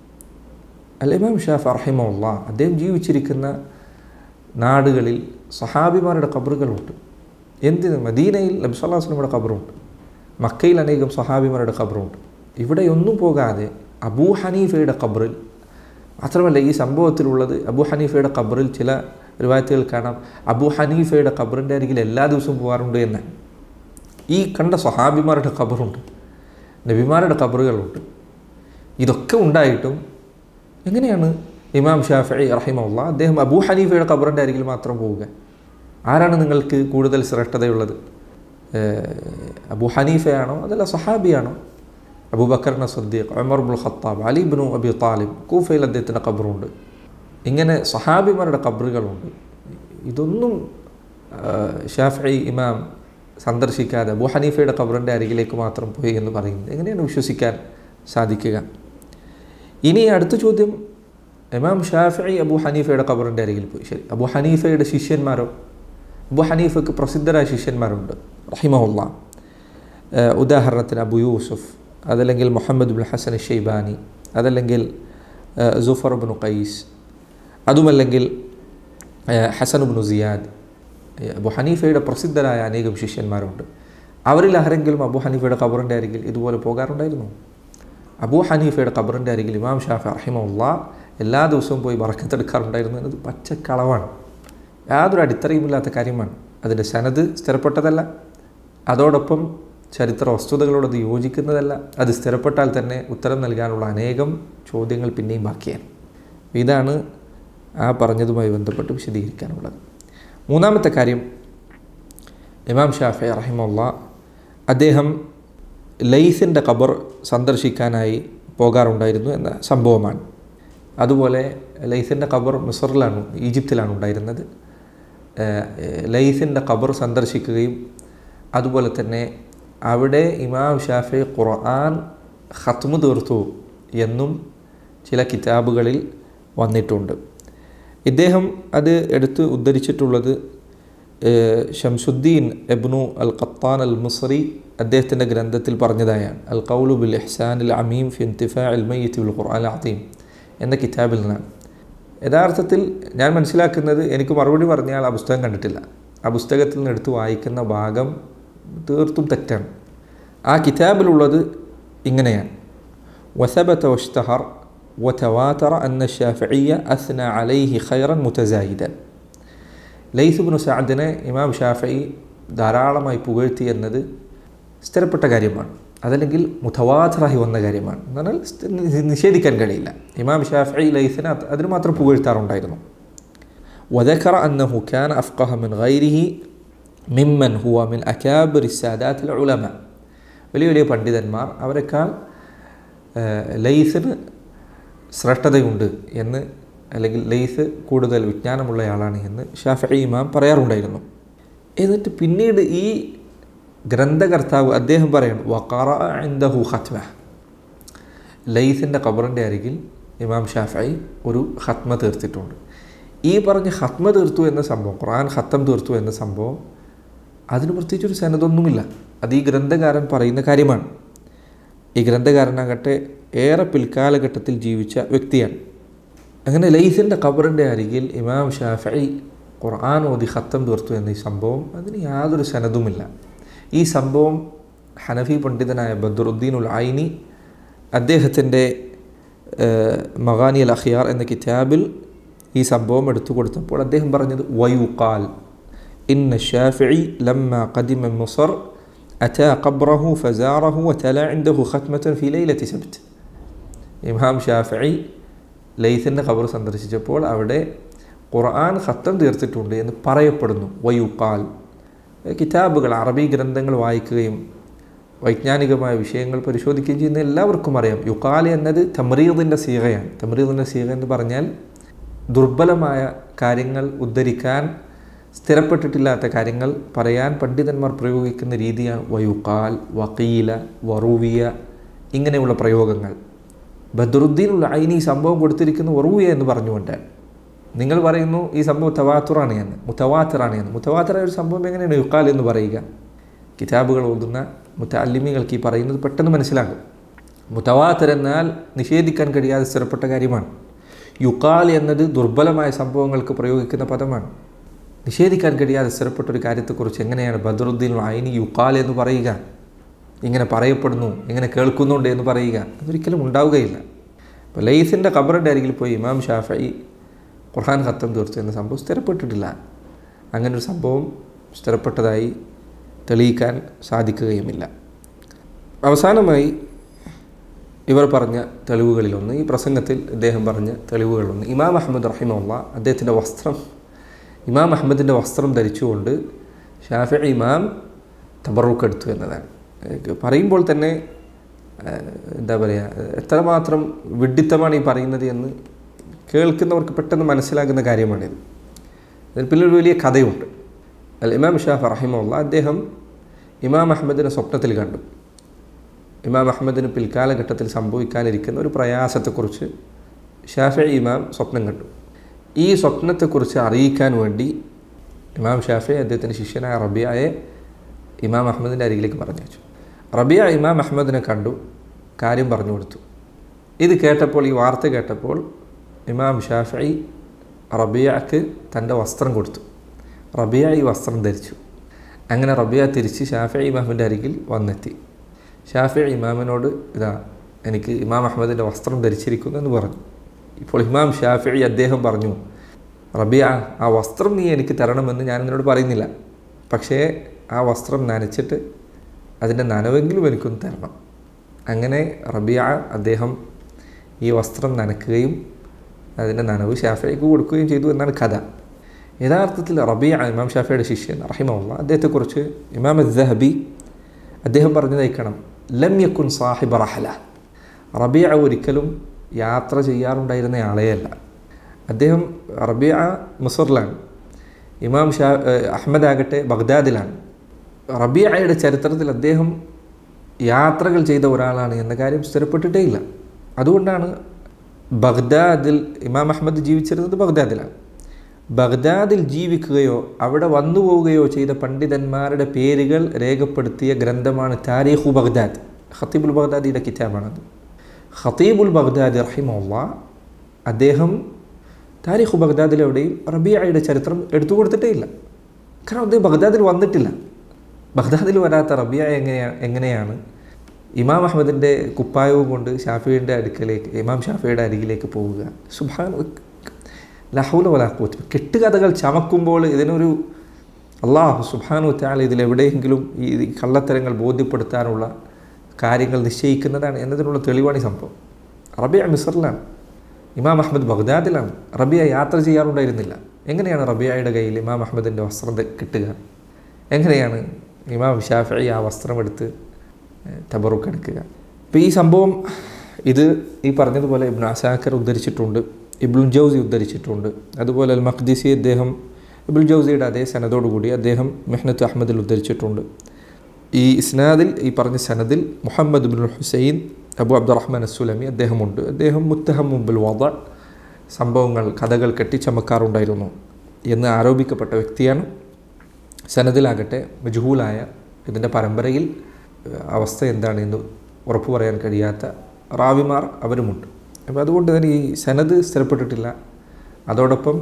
അൽ ഇമാം ഷാഫ് അറഹിമുള്ള അദ്ദേഹം ജീവിച്ചിരിക്കുന്ന നാടുകളിൽ സഹാബിമാരുടെ ഖബറുകളുണ്ട് എന്തിന് മദീനയിൽ നബ്സല്ലാസ്ലമിയുടെ ഖബറുണ്ട് മക്കയിൽ അനേകം സഹാബിമാരുടെ ഖബറുണ്ട് ഇവിടെയൊന്നും പോകാതെ അബൂ ഹനീഫയുടെ ഖബറിൽ മാത്രമല്ല ഈ സംഭവത്തിലുള്ളത് അബൂ ഹനീഫയുടെ ഖബറിൽ ചില റിവായത്തുകൾ കാണാം അബൂ ഹനീഫയുടെ ഖബറിൻ്റെ അരികിൽ എല്ലാ ദിവസവും പോകാറുണ്ട് എന്ന് ഈ കണ്ട സഹാബിമാരുടെ ഖബറുണ്ട് നബിമാരുടെ ഖബറുകളുണ്ട് ഇതൊക്കെ ഉണ്ടായിട്ടും എങ്ങനെയാണ് ഇമാം ഷാഫി റഹിമുള്ള അദ്ദേഹം അബൂ ഹനീഫയുടെ ഖബറിൻ്റെ അരികിൽ മാത്രം പോവുക ആരാണ് നിങ്ങൾക്ക് കൂടുതൽ ശ്രേഷ്ഠതയുള്ളത് ഏഹ് അബൂ ഹനീഫയാണോ അതല്ല സഹാബിയാണോ അബൂബക്കർ സദ്ദീഖ് ഉമർ ബുൽ Khattab Ali bin Abi Talib കൂഫയിൽ അദ്ദേഹത്തിൻ്റെ ഖബറുണ്ട് ഇങ്ങനെ സഹാബിമാരുടെ ഖബറുകളുണ്ട് ഇതൊന്നും ആഹ്, ഷാഫി ഇമാം സന്ദർശിക്കാതെ അബൂ ഹനീഫയുടെ ഖബറിൻ്റെ അരികിലേക്ക് മാത്രം പോയി എന്ന് പറയുന്നത് എങ്ങനെയാണ് വിശ്വസിക്കാൻ സാധിക്കുക ഇനി അടുത്ത ചോദ്യം ഇമാം ഷാഫി അബു ഹനീഫയുടെ ഖബറിൻ്റെ അരികിൽ പോയി ശരി അബു ഹനീഫയുടെ ശിഷ്യന്മാരോ അബു ഹനീഫക്ക് പ്രസിദ്ധരായ ശിഷ്യന്മാരുണ്ട് റഹിമഹുല്ല ഏഹ് ഉദാഹരണത്തിന് അബു യൂസുഫ് അതല്ലെങ്കിൽ മുഹമ്മദ് ബിൻ ഹസൻ ഷെയ്ബാനി അതല്ലെങ്കിൽ ഏഹ് സുഫർ ബിൻ ഖൈസ് അതുമല്ലെങ്കിൽ ഏഹ് ഹസൻ ബിൻ സിയാദ് ഏഹ് അബു ഹനീഫയുടെ പ്രസിദ്ധരായ അനേകം ശിഷ്യന്മാരുണ്ട് അവരിൽ ആരെങ്കിലും അബു ഹനീഫയുടെ ഖബറിൻ്റെ അരികിൽ ഇതുപോലെ പോകാറുണ്ടായിരുന്നു അബൂ ഹനീഫയുടെ ഖബറിൻ്റെ അരികിൽ ഇമാം ഷാഫി റഹിമുള്ള എല്ലാ ദിവസവും പോയി വറക്കത്തെടുക്കാറുണ്ടായിരുന്നു എന്നത് പച്ചക്കളവാണ് യാതൊരു അടിത്തറയുമില്ലാത്ത കാര്യമാണ് അതിൻ്റെ സനത് സ്ഥിരപ്പെട്ടതല്ല അതോടൊപ്പം ചരിത്ര വസ്തുതകളോട് അത് യോജിക്കുന്നതല്ല അത് സ്ഥിരപ്പെട്ടാൽ തന്നെ ഉത്തരം നൽകാനുള്ള അനേകം ചോദ്യങ്ങൾ പിന്നെയും ബാക്കിയാണ് ഇതാണ് ആ പറഞ്ഞതുമായി ബന്ധപ്പെട്ട് വിശദീകരിക്കാനുള്ളത് മൂന്നാമത്തെ കാര്യം ഇമാം ഷാഫി റഹിമുള്ള അദ്ദേഹം ലൈസിൻ്റെ ഖബർ സന്ദർശിക്കാനായി പോകാറുണ്ടായിരുന്നു എന്ന സംഭവമാണ് അതുപോലെ ലൈസിൻ്റെ ഖബർ മിസറിലാണ് ഈജിപ്തിലാണ് ഉണ്ടായിരുന്നത് ലൈസിൻ്റെ ഖബർ സന്ദർശിക്കുകയും അതുപോലെ തന്നെ അവിടെ ഇമാം ഷാഫി ഖുർആൻ ഖത്മ് തീർത്തു എന്നും ചില കിതാബുകളിൽ വന്നിട്ടുണ്ട് ഇദ്ദേഹം അത് എടുത്ത് ഉദ്ധരിച്ചിട്ടുള്ളത് ഷംസുദ്ദീൻ എബ്നു അൽ ഖത്താൻ അൽ മുസറി അദ്ദേഹത്തിൻ്റെ ഗ്രന്ഥത്തിൽ പറഞ്ഞതായാണ് അൽ കൗലു ബിൽ ഇഹ്സാൻ അൽ അമീം ഫി ഇന്തിഫാ അൽ മയ്യത്ത് ബിൽ ഖുർആൻ അദീം എന്ന കിതാബിൽ നിന്നാണ് യഥാർത്ഥത്തിൽ ഞാൻ മനസ്സിലാക്കുന്നത് എനിക്ക് മറുപടി പറഞ്ഞാൽ ആ പുസ്തകം കണ്ടിട്ടില്ല ആ പുസ്തകത്തിൽ നിന്ന് എടുത്ത് വായിക്കുന്ന ഭാഗം തീർത്തും തെറ്റാണ് ആ കിതാബിലുള്ളത് ഇങ്ങനെയാണ് വസബത്ത വഷ്തഹർ وتواتر أن الشافعية أثنى عليه خيرا متزايدا ലൈസ് ബിനു സാദിനെ ഇമാം ഷാഫി ധാരാളമായി പുകഴ്ത്തി എന്നത് സ്ഥിരപ്പെട്ട കാര്യമാണ് അതല്ലെങ്കിൽ മുഥവാത്തറായി വന്ന കാര്യമാണ് എന്ന് പറഞ്ഞാൽ നിഷേധിക്കാൻ കഴിയില്ല ഇമാം ഷാഫി ലൈസിനെ അതിന് മാത്രം പുകഴ്ത്താറുണ്ടായിരുന്നു وذكر أنه كان أفقه من غيره ممن هو من أكابر السادات العلماء വലിയ വലിയ പണ്ഡിതന്മാർ അവരെക്കാൾ ലൈസിന് ശ്രേഷ്ഠതയുണ്ട് എന്ന് അല്ലെങ്കിൽ ലൈസ് കൂടുതൽ വിജ്ഞാനമുള്ളയാളാണ് എന്ന് ഷാഫി ഇമാം പറയാറുണ്ടായിരുന്നു എന്നിട്ട് പിന്നീട് ഈ ഗ്രന്ഥകർത്താവ് അദ്ദേഹം പറയണം വക്കറ ഇന്ദഹു ഖത്മ ലൈസിൻ്റെ ഖബറിൻ്റെ അരികിൽ ഇമാം ഷാഫി ഒരു ഖത്മ തീർത്തിട്ടുണ്ട് ഈ പറഞ്ഞ ഖത്മ തീർത്തു എന്ന സംഭവം ഖുർആൻ ഖത്തം തീർത്തു എന്ന സംഭവം അതിന് പ്രത്യേകിച്ചൊരു സനതൊന്നുമില്ല അത് ഈ ഗ്രന്ഥകാരൻ പറയുന്ന കാര്യമാണ് ഈ ഗ്രന്ഥകാരനാകട്ടെ ഏറെ പിൽക്കാലഘട്ടത്തിൽ ജീവിച്ച വ്യക്തിയാണ് അങ്ങനെ ലൈസിൻ്റെ ഖബറിൻ്റെ അരികിൽ ഇമാം ഷാഫി ഖുർആൻ ഓതി ഖത്തം തീർത്തു എന്ന ഈ സംഭവം അതിന് യാതൊരു സനതുമില്ല ഈ സംഭവം ഹനഫി പണ്ഡിതനായ ബദ്രുദ്ദീൻ ഉൽ ഐനി അദ്ദേഹത്തിൻ്റെ മഗാനി അൽ അഖിയാർ എന്ന കിതാബിൽ ഈ സംഭവം എടുത്തു കൊടുത്തപ്പോൾ അദ്ദേഹം പറഞ്ഞത് വയുക്കാൽ ഇന്ന ഷാഫി ലമ്മ ഖദിമ മുസർ أتى قبره فزاره وتلا عنده ختمة في ليلة سبت ഇമാം ഷാഫി ലൈസിൻ്റെ ഖബർ സന്ദർശിച്ചപ്പോൾ അവിടെ ഖുർആൻ ഖത്തം തീർത്തിട്ടുണ്ട് എന്ന് പറയപ്പെടുന്നു വയുക്കാൽ കിതാബുകൾ അറബി ഗ്രന്ഥങ്ങൾ വായിക്കുകയും വൈജ്ഞാനികമായ വിഷയങ്ങൾ പരിശോധിക്കുകയും ചെയ്യുന്ന എല്ലാവർക്കും അറിയാം യുക്കാൽ എന്നത് തമറീദിൻ്റെ സീകയാണ് തമറീദിൻ്റെ സീക എന്ന് പറഞ്ഞാൽ ദുർബലമായ കാര്യങ്ങൾ ഉദ്ധരിക്കാൻ സ്ഥിരപ്പെട്ടിട്ടില്ലാത്ത കാര്യങ്ങൾ പറയാൻ പണ്ഡിതന്മാർ പ്രയോഗിക്കുന്ന രീതിയാണ് വയുക്കാൽ വക്കീല വറൂവിയ ഇങ്ങനെയുള്ള പ്രയോഗങ്ങൾ ബദറുദ്ദീനുള്ള ഐനി ഈ സംഭവം കൊടുത്തിരിക്കുന്ന വറൂവിയ എന്ന് പറഞ്ഞുകൊണ്ടാണ് നിങ്ങൾ പറയുന്നു ഈ സംഭവം തവാത്തുറാണ് എന്ന് മുത്തവാത്തറാണ് എന്ന് മുത്തവാത്തറായ ഒരു സംഭവം എങ്ങനെയാണ് യുക്കാൽ എന്ന് പറയുക കിതാബുകൾ ഓതുന്ന മുത്തല്ലിമികൾക്ക് ഈ പറയുന്നത് പെട്ടെന്ന് മനസ്സിലാകും മുത്തവാത്തർ എന്നാൽ നിഷേധിക്കാൻ കഴിയാതെ സ്ഥിരപ്പെട്ട കാര്യമാണ് യുക്കാൽ എന്നത് ദുർബലമായ സംഭവങ്ങൾക്ക് പ്രയോഗിക്കുന്ന പദമാണ് നിഷേധിക്കാൻ കഴിയാതെ സ്ഥിരപ്പെട്ട ഒരു കാര്യത്തെക്കുറിച്ച് എങ്ങനെയാണ് ബദറുദ്ദീൻ ഐനി യുക്കാൽ എന്ന് പറയുക ഇങ്ങനെ പറയപ്പെടുന്നു ഇങ്ങനെ കേൾക്കുന്നുണ്ട് എന്ന് പറയുക അതൊരിക്കലും ഉണ്ടാവുകയില്ല അപ്പോൾ ലൈസിൻ്റെ ഖബറിൻ്റെ അരികിൽ പോയി ഇമാം ഷാഫി ഖുർഹാൻ ഖത്തം തീർത്തു എന്ന സംഭവം സ്ഥിരപ്പെട്ടിട്ടില്ല അങ്ങനെ ഒരു സംഭവം സ്ഥിരപ്പെട്ടതായി തെളിയിക്കാൻ സാധിക്കുകയുമില്ല അവസാനമായി ഇവർ പറഞ്ഞ തെളിവുകളിലൊന്ന് ഈ പ്രസംഗത്തിൽ അദ്ദേഹം പറഞ്ഞ തെളിവുകളിലൊന്ന് ഇമാം അഹമ്മദ് റഹിമുള്ള അദ്ദേഹത്തിൻ്റെ വസ്ത്രം ഇമാം അഹമ്മദിൻ്റെ വസ്ത്രം ധരിച്ചുകൊണ്ട് ഷാഫി ഇമാം തബറുക്ക് എടുത്തു എന്നതാണ് പറയുമ്പോൾ തന്നെ എന്താ പറയുക എത്രമാത്രം വിഡിത്തമാണ് ഈ പറയുന്നത് എന്ന് കേൾക്കുന്നവർക്ക് പെട്ടെന്ന് മനസ്സിലാകുന്ന കാര്യമാണിത് ഇതിൽ പിന്നെ ഒരു വലിയ കഥയുണ്ട് അല്ല ഇമാം ഷാഫ് റഹിമുള്ള അദ്ദേഹം ഇമാം അഹമ്മദിനെ സ്വപ്നത്തിൽ കണ്ടു ഇമാം അഹമ്മദിന് പിൽക്കാലഘട്ടത്തിൽ സംഭവിക്കാനിരിക്കുന്ന ഒരു പ്രയാസത്തെക്കുറിച്ച് ഷാഫി ഇമാം സ്വപ്നം കണ്ടു ഈ സ്വപ്നത്തെക്കുറിച്ച് അറിയിക്കാൻ വേണ്ടി ഇമാം ഷാഫി അദ്ദേഹത്തിൻ്റെ ശിഷ്യനായ റബിയായെ ഇമാം അഹമ്മദിൻ്റെ അരികിലേക്ക് പറഞ്ഞു വെച്ചു റബിയ ഇമാം അഹമ്മദിനെ കണ്ടു കാര്യം പറഞ്ഞു കൊടുത്തു ഇത് കേട്ടപ്പോൾ ഈ വാർത്ത കേട്ടപ്പോൾ ഇമാം ഷാഫി റബിയക്ക് തൻ്റെ വസ്ത്രം കൊടുത്തു റബിയ ഈ വസ്ത്രം ധരിച്ചു അങ്ങനെ റബിയ തിരിച്ച് ഷാഫി ഇമാമിൻ്റെ അരികിൽ വന്നെത്തി ഷാഫി ഇമാമിനോട് ഇതാ എനിക്ക് ഇമാം അഹമ്മദിൻ്റെ വസ്ത്രം ധരിച്ചിരിക്കുന്നു എന്ന് പറഞ്ഞു ഇപ്പോൾ ഇമാം ഷാഫി അദ്ദേഹം പറഞ്ഞു റബിയ ആ വസ്ത്രം നീ എനിക്ക് തരണമെന്ന് ഞാൻ നിന്നോട് പറയുന്നില്ല പക്ഷേ ആ വസ്ത്രം നനച്ചിട്ട് അതിൻ്റെ നനവെങ്കിലും എനിക്കൊന്ന് തരണം അങ്ങനെ റബിയ അദ്ദേഹം ഈ വസ്ത്രം നനക്കുകയും അതിൻ്റെ നനവ് ഷാഫിക്ക് കൊടുക്കുകയും ചെയ്തു എന്നാണ് കഥ യഥാർത്ഥത്തിൽ റബിയ ഇമാം ഷാഫിയുടെ ശിഷ്യൻ റഹിമുള്ള അദ്ദേഹത്തെക്കുറിച്ച് ഇമാം ദഹബി അദ്ദേഹം പറഞ്ഞതയക്കണം ലം യക്കുൻ സാഹിബ് റഹല റബിയ ഒരിക്കലും യാത്ര ചെയ്യാറുണ്ടായിരുന്ന ആളെയല്ല അദ്ദേഹം റബിയ മിസറിലാണ് ഇമാം ഷാ അഹമ്മദ് ആകട്ടെ ബഗ്ദാദിലാണ് റബിയയുടെ ചരിത്രത്തിൽ അദ്ദേഹം യാത്രകൾ ചെയ്ത ഒരാളാണ് എന്ന കാര്യം സ്ഥിരപ്പെട്ടിട്ടേ ഇല്ല അതുകൊണ്ടാണ് ബഗ്ദാദിൽ ഇമാം അഹമ്മദ് ജീവിച്ചിരുന്നത് ബഗ്ദാദിലാണ് ബഗ്ദാദിൽ ജീവിക്കുകയോ അവിടെ വന്നു പോവുകയോ ചെയ്ത പണ്ഡിതന്മാരുടെ പേരുകൾ രേഖപ്പെടുത്തിയ ഗ്രന്ഥമാണ് താരീഖു ബഗ്ദാദ് ഖത്തീബുൽ ബഗ്ദാദിയുടെ കിതാബാണത് ഖത്തീബുൽ ബഗ്ദാദി റഹിമുള്ള അദ്ദേഹം താരിഖു ബഗ്ദാദിലെവിടെയും റബിയയുടെ ചരിത്രം എടുത്തു കൊടുത്തിട്ടേ ഇല്ല കാരണം അദ്ദേഹം ബഗ്ദാദിൽ വന്നിട്ടില്ല ബഗ്ദാദിൽ വരാത്ത റബിയ എങ്ങനെയാണ് എങ്ങനെയാണ് ഇമാം അഹമ്മദിൻ്റെ കുപ്പായവും കൊണ്ട് ഷാഫിയുടെ അടുക്കലേക്ക് ഇമാം ഷാഫിയുടെ അരികിലേക്ക് പോവുക സുഭാൻ ലഹൗല വലാക്കൂത്ത് കെട്ടുകഥകൾ ചമക്കുമ്പോൾ ഇതിനൊരു അള്ളാഹു സുബാനു താൽ ഇതിലെവിടെയെങ്കിലും ഈ കള്ളത്തരങ്ങൾ ബോധ്യപ്പെടുത്താനുള്ള കാര്യങ്ങൾ നിശ്ചയിക്കുന്നതാണ് എന്നതിനുള്ള തെളിവാണ് ഈ സംഭവം റബിയ മിസറിലാണ് ഇമാം അഹമ്മദ് ബഗ്ദാദിലാണ് റബിയ യാത്ര ചെയ്യാറുണ്ടായിരുന്നില്ല എങ്ങനെയാണ് റബിയയുടെ കയ്യിൽ ഇമാം അഹമ്മദിൻ്റെ വസ്ത്രം കിട്ടുക എങ്ങനെയാണ് ഇമാം ഷാഫി ആ വസ്ത്രം എടുത്ത് തബറുക്ക് എടുക്കുക അപ്പോൾ ഈ സംഭവം ഇത് ഈ പറഞ്ഞതുപോലെ ഇബ്നു അസാക്കർ ഉദ്ധരിച്ചിട്ടുണ്ട് ഇബ്ലുൽ ജൗസി ഉദ്ധരിച്ചിട്ടുണ്ട് അതുപോലെ അൽ മഖ്ദിസി അദ്ദേഹം ഇബുൽ ജൗസിയുടെ അതേ സനദോടുകൂടി അദ്ദേഹം മെഹ്നത്ത് അഹമ്മദിൽ ഉദ്ധരിച്ചിട്ടുണ്ട് ഈ ഇസ്നാദിൽ ഈ പറഞ്ഞ സനദിൽ Muhammad bin Husain Abu Abdur Rahman അസുലമി അദ്ദേഹമുണ്ട് അദ്ദേഹം മുത്തഹം മുമ്പിൽ വധ സംഭവങ്ങൾ കഥകൾ കെട്ടിച്ചമക്കാറുണ്ടായിരുന്നു എന്ന് ആരോപിക്കപ്പെട്ട വ്യക്തിയാണ് സനദിലാകട്ടെ മജുഹൂലായ ഇതിൻ്റെ പരമ്പരയിൽ അവസ്ഥ എന്താണ് എന്ന് ഉറപ്പു പറയാൻ കഴിയാത്ത റാവിമാർ അവരുമുണ്ട് അപ്പോൾ അതുകൊണ്ട് തന്നെ ഈ സനത് സ്ഥിരപ്പെട്ടിട്ടില്ല അതോടൊപ്പം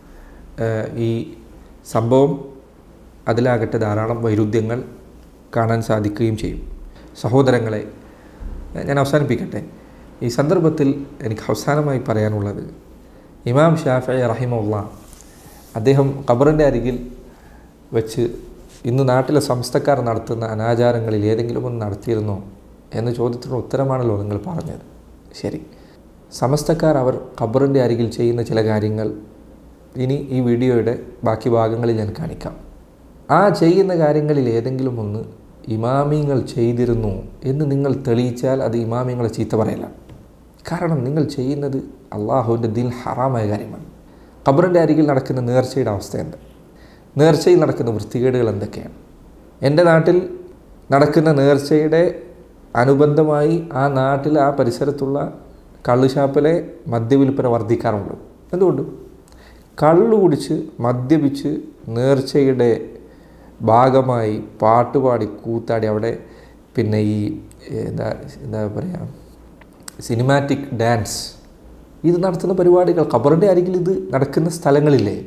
ഈ സംഭവം അതിലാകട്ടെ ധാരാളം വൈരുദ്ധ്യങ്ങൾ കാണാൻ സാധിക്കുകയും ചെയ്യും സഹോദരങ്ങളെ ഞാൻ അവസാനിപ്പിക്കട്ടെ ഈ സന്ദർഭത്തിൽ എനിക്ക് അവസാനമായി പറയാനുള്ളത് ഇമാം ഷാഫി റഹിമുള്ള അദ്ദേഹം ഖബറിൻ്റെ അരികിൽ വെച്ച് ഇന്ന് നാട്ടിലെ സംസ്ഥക്കാർ നടത്തുന്ന അനാചാരങ്ങളിൽ ഏതെങ്കിലും ഒന്ന് നടത്തിയിരുന്നോ എന്ന ചോദ്യത്തിനുള്ള ഉത്തരമാണല്ലോ നിങ്ങൾ പറഞ്ഞത് ശരി സമസ്തക്കാർ അവർ ഖബറിൻ്റെ അരികിൽ ചെയ്യുന്ന ചില കാര്യങ്ങൾ ഇനി ഈ വീഡിയോയുടെ ബാക്കി ഭാഗങ്ങളിൽ ഞാൻ കാണിക്കാം ആ ചെയ്യുന്ന കാര്യങ്ങളിൽ ഏതെങ്കിലും ഒന്ന് ഇമാമിങ്ങൾ ചെയ്തിരുന്നു എന്ന് നിങ്ങൾ തെളിയിച്ചാൽ അത് ഇമാമിങ്ങളെ ചീത്ത പറയലാണ് കാരണം നിങ്ങൾ ചെയ്യുന്നത് അള്ളാഹുവിൻ്റെ ദിൽ ഹറാമായ കാര്യമാണ് ഖബറിൻ്റെ അരികിൽ നടക്കുന്ന നേർച്ചയുടെ അവസ്ഥ എന്താ നേർച്ചയിൽ നടക്കുന്ന വൃത്തികേടുകൾ എന്തൊക്കെയാണ് എൻ്റെ നാട്ടിൽ നടക്കുന്ന നേർച്ചയുടെ അനുബന്ധമായി ആ നാട്ടിൽ ആ പരിസരത്തുള്ള കള്ളുഷാപ്പിലെ മദ്യവിൽപ്പന വർദ്ധിക്കാറുണ്ട് എന്തുകൊണ്ട് കള്ളു കുടിച്ച് മദ്യപിച്ച് നേർച്ചയുടെ ഭാഗമായി പാട്ടുപാടി കൂത്താടി അവിടെ പിന്നെ ഈ എന്താ എന്താ പറയുക സിനിമാറ്റിക് ഡാൻസ് ഇത് നടത്തുന്ന പരിപാടികൾ ഖബറിൻ്റെ അരികിൽ ഇത് നടക്കുന്ന സ്ഥലങ്ങളില്ലേ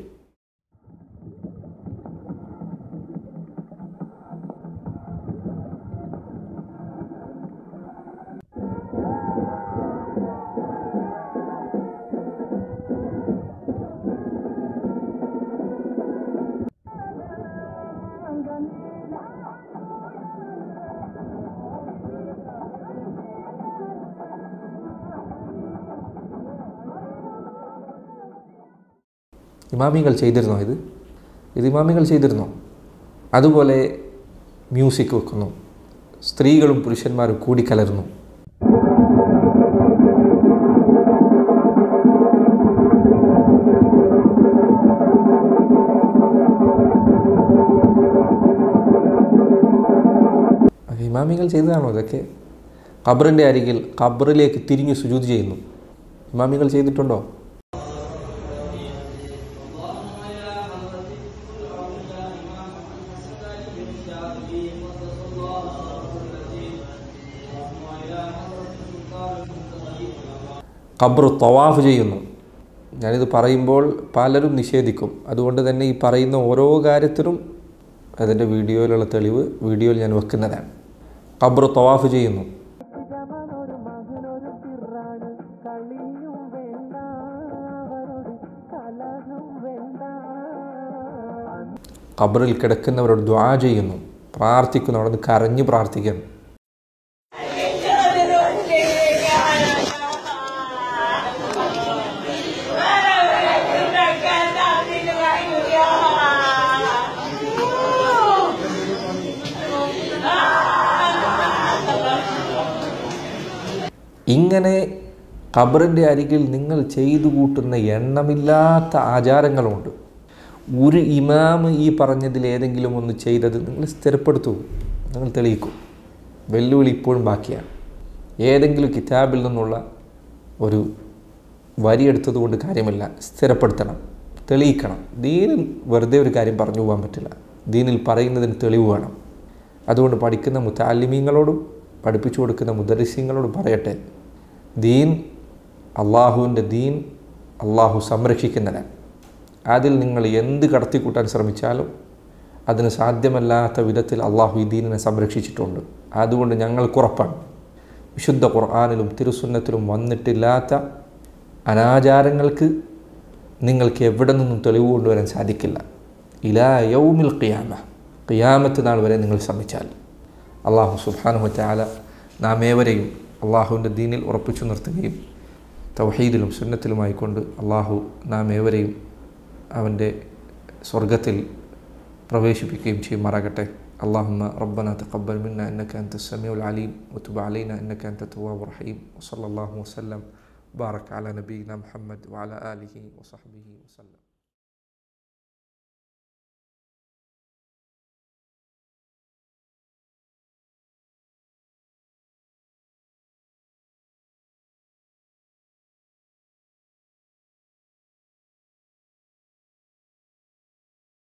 ഇമാമികൾ ചെയ്തിരുന്നോ ഇത് ഇത് ഇമാമികൾ ചെയ്തിരുന്നോ അതുപോലെ മ്യൂസിക് വെക്കുന്നു സ്ത്രീകളും പുരുഷന്മാരും കൂടിക്കലർന്നു ഇമാമികൾ ചെയ്തതാണോ ഇതൊക്കെ ഖബറിൻ്റെ അരികിൽ ഖബറിലേക്ക് തിരിഞ്ഞു സുജൂത് ചെയ്യുന്നു ഇമാമികൾ ചെയ്തിട്ടുണ്ടോ ഖബർ തവാഫ് ചെയ്യുന്നു ഞാനിത് പറയുമ്പോൾ പലരും നിഷേധിക്കും അതുകൊണ്ട് തന്നെ ഈ പറയുന്ന ഓരോ കാര്യത്തിനും അതിൻ്റെ വീഡിയോയിലുള്ള തെളിവ് വീഡിയോയിൽ ഞാൻ വെക്കുന്നതാണ് ഖബർ തവാഫ് ചെയ്യുന്നു ഖബറിൽ കിടക്കുന്നവരോട് ദ്വാ ചെയ്യുന്നു പ്രാർത്ഥിക്കുന്നു അവിടെ നിന്ന് കരഞ്ഞു പ്രാർത്ഥിക്കുന്നു ഇങ്ങനെ ഖബറിൻ്റെ അരികിൽ നിങ്ങൾ ചെയ്തു കൂട്ടുന്ന എണ്ണമില്ലാത്ത ആചാരങ്ങളുണ്ട് ഒരു ഇമാമ് ഈ പറഞ്ഞതിൽ ഏതെങ്കിലും ഒന്ന് ചെയ്തത് നിങ്ങൾ സ്ഥിരപ്പെടുത്തൂ നിങ്ങൾ തെളിയിക്കും വെല്ലുവിളി ഇപ്പോഴും ബാക്കിയാണ് ഏതെങ്കിലും കിതാബിൽ നിന്നുള്ള ഒരു വരി എടുത്തതുകൊണ്ട് കാര്യമില്ല സ്ഥിരപ്പെടുത്തണം തെളിയിക്കണം ദീനിൽ വെറുതെ ഒരു കാര്യം പറഞ്ഞു പോകാൻ പറ്റില്ല ദീനിൽ പറയുന്നതിന് തെളിവ് വേണം അതുകൊണ്ട് പഠിക്കുന്ന മുത്താലിമീങ്ങളോടും പഠിപ്പിച്ചു കൊടുക്കുന്ന മുദരിസ്യങ്ങളോടും പറയട്ടെ ദീൻ അള്ളാഹുവിൻ്റെ ദീൻ അള്ളാഹു സംരക്ഷിക്കുന്നതാണ് അതിൽ നിങ്ങൾ എന്ത് കടത്തിക്കൂട്ടാൻ ശ്രമിച്ചാലും അതിന് സാധ്യമല്ലാത്ത വിധത്തിൽ അള്ളാഹു ഈ ദീനിനെ സംരക്ഷിച്ചിട്ടുണ്ട് അതുകൊണ്ട് ഞങ്ങൾക്കുറപ്പാണ് വിശുദ്ധ ഖുർആാനിലും തിരുസുന്നത്തിലും വന്നിട്ടില്ലാത്ത അനാചാരങ്ങൾക്ക് നിങ്ങൾക്ക് എവിടെ നിന്നും തെളിവ് കൊണ്ടുവരാൻ സാധിക്കില്ല ഇലാ യൗമിൽ ഖിയാമ ഖിയാമത്ത് നാൾ വരെ നിങ്ങൾ ശ്രമിച്ചാൽ അള്ളാഹു സുബാനു ചാല നാം ഏവരെയും അള്ളാഹുവിൻ്റെ ദീനിൽ ഉറപ്പിച്ചു നിർത്തുകയും തൗഹീദിലും സുന്നത്തിലുമായിക്കൊണ്ട് അള്ളാഹു നാം ഏവരെയും അവൻ്റെ സ്വർഗത്തിൽ പ്രവേശിപ്പിക്കുകയും ചെയ്യുമാറാകട്ടെ اللهم ربنا تقبل منا انك انت السميع العليم وتب علينا انك انت التواب الرحيم وصلى الله وسلم بارك على نبينا محمد وعلى اله وصحبه وسلم